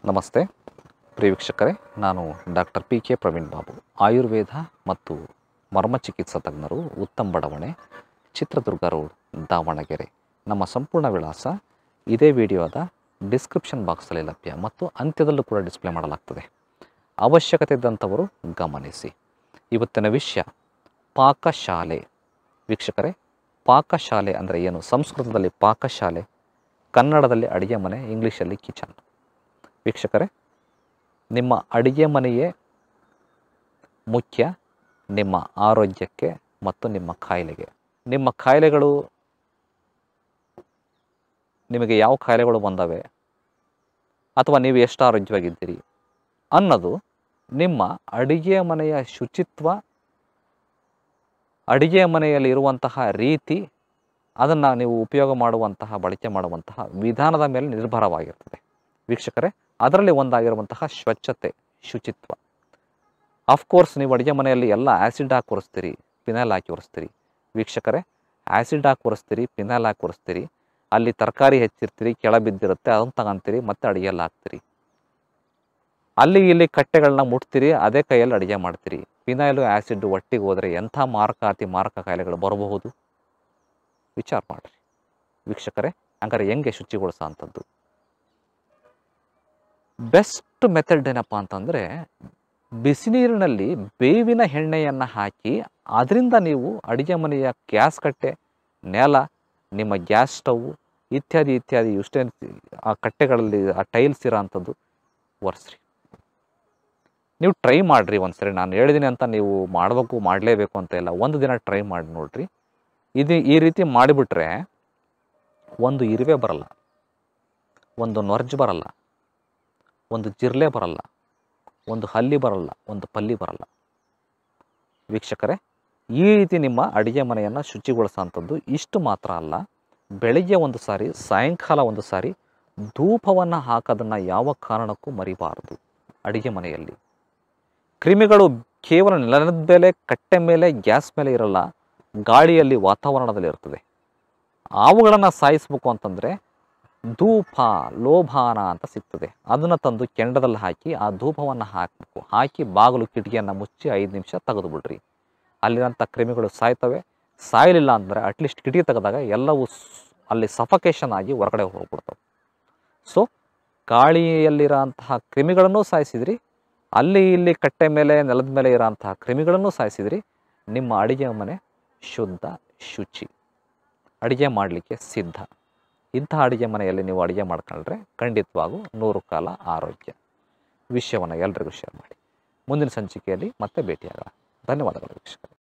ನಮಸ್ತೆ ಪ್ರಿಯ ವೀಕ್ಷಕರೇ ನಾನು doctor P K Praveen Babu Ayurveda ಮತ್ತು ಮರ್ಮ ಚಿಕಿತ್ಸಾ ತಜ್ಞರು ಉತ್ತಮ್ ಬಡಾವಣೆ ಚಿತ್ರದುರ್ಗ ರೋಡ್ ದಾವಣಗೆರೆ ನಮ್ಮ ಸಂಪೂರ್ಣ ವಿಳಾಸ ಇದೇ ವಿಡಿಯೋದ ಡಿಸ್ಕ್ರಿಪ್ಷನ್ ಬಾಕ್ಸಲ್ಲಿ ಲಭ್ಯ ಮತ್ತು ಅಂತ್ಯದಲ್ಲೂ ಕೂಡ ಡಿಸ್ಪ್ಲೇ ಮಾಡಲಾಗ್ತದೆ ಅವಶ್ಯಕತೆ ಇದ್ದಂಥವರು ಗಮನಿಸಿ ಇವತ್ತಿನ ವಿಷಯ ಪಾಕಶಾಲೆ ವೀಕ್ಷಕರೇ ಪಾಕಶಾಲೆ ಅಂದರೆ ಏನು ಸಂಸ್ಕೃತದಲ್ಲಿ ಪಾಕಶಾಲೆ ಕನ್ನಡದಲ್ಲಿ ಅಡುಗೆ ಮನೆ ಇಂಗ್ಲೀಷಲ್ಲಿ ಕಿಚನ್ ವೀಕ್ಷಕರೇ ನಿಮ್ಮ ಅಡುಗೆ ಮನೆಯೇ ಮುಖ್ಯ ನಿಮ್ಮ ಆರೋಗ್ಯಕ್ಕೆ ಮತ್ತು ನಿಮ್ಮ ಕಾಯಿಲೆಗೆ ನಿಮ್ಮ ಕಾಯಿಲೆಗಳು ನಿಮಗೆ ಯಾವ ಕಾಯಿಲೆಗಳು ಬಂದವೆ ಅಥವಾ ನೀವು ಎಷ್ಟು ಆರೋಗ್ಯವಾಗಿದ್ದೀರಿ ಅನ್ನೋದು ನಿಮ್ಮ ಅಡುಗೆ ಮನೆಯ ಶುಚಿತ್ವ ಅಡುಗೆ ಮನೆಯಲ್ಲಿ ಇರುವಂತಹ ರೀತಿ ಅದನ್ನು ನೀವು ಉಪಯೋಗ ಮಾಡುವಂತಹ ಬಳಕೆ ಮಾಡುವಂತಹ ವಿಧಾನದ ಮೇಲೆ ನಿರ್ಭರವಾಗಿರ್ತದೆ ವೀಕ್ಷಕರೇ ಅದರಲ್ಲಿ ಒಂದಾಗಿರುವಂತಹ ಸ್ವಚ್ಛತೆ ಶುಚಿತ್ವ ಅಫ್ಕೋರ್ಸ್ ನೀವು ಅಡುಗೆ ಮನೆಯಲ್ಲಿ ಎಲ್ಲ ಆ್ಯಸಿಡ್ ಹಾಕಿ ಒರೆಸ್ತೀರಿ ಪಿನಾಲ್ ಹಾಕಿ ಒರೆಸ್ತೀರಿ ವೀಕ್ಷಕರೇ ಆ್ಯಸಿಡ್ ಹಾಕಿ ಒರೆಸ್ತೀರಿ ಪಿನಾಲ್ ಹಾಕಿ ಒರೆಸ್ತೀರಿ ಅಲ್ಲಿ ತರಕಾರಿ ಹೆಚ್ಚಿರ್ತೀರಿ ಕೆಳ ಬಿದ್ದಿರುತ್ತೆ ಅದನ್ನು ತಗೊಂತೀರಿ ಮತ್ತೆ ಅಡುಗೆಯಲ್ಲಿ ಹಾಕ್ತೀರಿ ಅಲ್ಲಿ ಇಲ್ಲಿ ಕಟ್ಟೆಗಳನ್ನ ಮುಟ್ತೀರಿ ಅದೇ ಕೈಯಲ್ಲಿ ಅಡುಗೆ ಮಾಡ್ತೀರಿ ಪಿನಾಯ್ಲು ಆ್ಯಸಿಡ್ ಒಟ್ಟಿಗೆ ಹೋದರೆ ಎಂಥ ಮಾರಕಾತಿ ಮಾರಕ ಕಾಯಿಲೆಗಳು ಬರಬಹುದು ವಿಚಾರ ಮಾಡಿರಿ ವೀಕ್ಷಕರೇ ಹಂಗಾರೆ ಹೆಂಗೆ ಶುಚಿಗೊಳಿಸೋ ಅಂಥದ್ದು ಬೆಸ್ಟ್ ಮೆಥಡ್ ಏನಪ್ಪ ಅಂತಂದರೆ ಬಿಸಿನೀರಿನಲ್ಲಿ ಬೇವಿನ ಎಣ್ಣೆಯನ್ನು ಹಾಕಿ ಅದರಿಂದ ನೀವು ಅಡುಗೆ ಮನೆಯ ಗ್ಯಾಸ್ ಕಟ್ಟೆ ನೆಲ ನಿಮ್ಮ ಗ್ಯಾಸ್ ಸ್ಟವ್ ಇತ್ಯಾದಿ ಇತ್ಯಾದಿ ಇಷ್ಟೇ ಆ ಕಟ್ಟೆಗಳಲ್ಲಿ ಆ ಟೈಲ್ಸ್ ಇರೋ ಅಂಥದ್ದು ಒರೆಸ್ರಿ ನೀವು ಟ್ರೈ ಮಾಡಿರಿ ಒಂದ್ಸರಿ ನಾನು ಹೇಳಿದ್ದೀನಿ ಅಂತ ನೀವು ಮಾಡಬೇಕು ಮಾಡಲೇಬೇಕು ಅಂತ ಇಲ್ಲ ಒಂದು ದಿನ ಟ್ರೈ ಮಾಡಿ ನೋಡ್ರಿ ಇದು ಈ ರೀತಿ ಮಾಡಿಬಿಟ್ರೆ ಒಂದು ಇರುವೆ ಬರಲ್ಲ ಒಂದು ನೊರ್ಜ್ ಬರಲ್ಲ ಒಂದು ಜಿರ್ಲೆ ಬರಲ್ಲ ಒಂದು ಹಲ್ಲಿ ಬರಲ್ಲ ಒಂದು ಪಲ್ಲಿ ಬರಲ್ಲ ವೀಕ್ಷಕರೇ ಈ ರೀತಿ ನಿಮ್ಮ ಅಡುಗೆ ಮನೆಯನ್ನು ಶುಚಿಗೊಳಿಸೋಂಥದ್ದು ಇಷ್ಟು ಮಾತ್ರ ಅಲ್ಲ ಬೆಳಿಗ್ಗೆ ಒಂದು ಸಾರಿ ಸಾಯಂಕಾಲ ಒಂದು ಸಾರಿ ಧೂಪವನ್ನು ಹಾಕೋದನ್ನು ಯಾವ ಕಾರಣಕ್ಕೂ ಮರಿಬಾರದು ಅಡುಗೆ ಮನೆಯಲ್ಲಿ ಕ್ರಿಮಿಗಳು ಕೇವಲ ನೆಲದ ಮೇಲೆ ಕಟ್ಟೆ ಮೇಲೆ ಗ್ಯಾಸ್ ಮೇಲೆ ಇರಲ್ಲ ಗಾಳಿಯಲ್ಲಿ ವಾತಾವರಣದಲ್ಲಿ ಇರ್ತದೆ ಅವುಗಳನ್ನು ಸಾಯಿಸ್ಬೇಕು ಅಂತಂದರೆ ಧೂಪ ಲೋಭಾನ ಅಂತ ಸಿಗ್ತದೆ ಅದನ್ನು ತಂದು ಕೆಂಡದಲ್ಲಿ ಹಾಕಿ ಆ ಧೂಪವನ್ನು ಹಾಕಬೇಕು ಹಾಕಿ ಬಾಗಿಲು ಕಿಟಕಿಯನ್ನು ಮುಚ್ಚಿ ಐದು ನಿಮಿಷ ತೆಗೆದು ಬಿಡ್ರಿ ಅಲ್ಲಿರೋಂಥ ಕ್ರಿಮಿಗಳು ಸಾಯ್ತವೆ ಸಾಯಲಿಲ್ಲ ಅಂದರೆ ಅಟ್ಲೀಸ್ಟ್ ಕಿಟಕಿ ತೆಗೆದಾಗ ಎಲ್ಲವೂ ಸ್- ಅಲ್ಲಿ ಸಫಕೇಶನ್ ಆಗಿ ಹೊರಗಡೆ ಹೋಗ್ಬಿಡ್ತವೆ ಸೊ ಗಾಳಿಯಲ್ಲಿರೋಂತಹ ಕ್ರಿಮಿಗಳನ್ನು ಸಾಯಿಸಿದ್ರಿ ಅಲ್ಲಿ ಇಲ್ಲಿ ಕಟ್ಟೆ ಮೇಲೆ ನೆಲದ ಮೇಲೆ ಇರೋಂತಹ ಕ್ರಿಮಿಗಳನ್ನು ಸಾಯಿಸಿದ್ರಿ ನಿಮ್ಮ ಅಡುಗೆ ಮನೆ ಶುದ್ಧ ಶುಚಿ ಅಡುಗೆ ಮಾಡಲಿಕ್ಕೆ ಸಿದ್ಧ ಇಂಥ ಅಡುಗೆ ಮನೆಯಲ್ಲಿ ನೀವು ಅಡುಗೆ ಮಾಡ್ಕೊಂಡ್ರೆ ಖಂಡಿತವಾಗೂ ನೂರು ಕಾಲ ಆರೋಗ್ಯ ವಿಷಯವನ್ನು ಎಲ್ರಿಗೂ ಶೇರ್ ಮಾಡಿ ಮುಂದಿನ ಸಂಚಿಕೆಯಲ್ಲಿ ಮತ್ತೆ ಭೇಟಿಯಾಗೋಣ ಧನ್ಯವಾದಗಳು ವೀಕ್ಷಕರೇ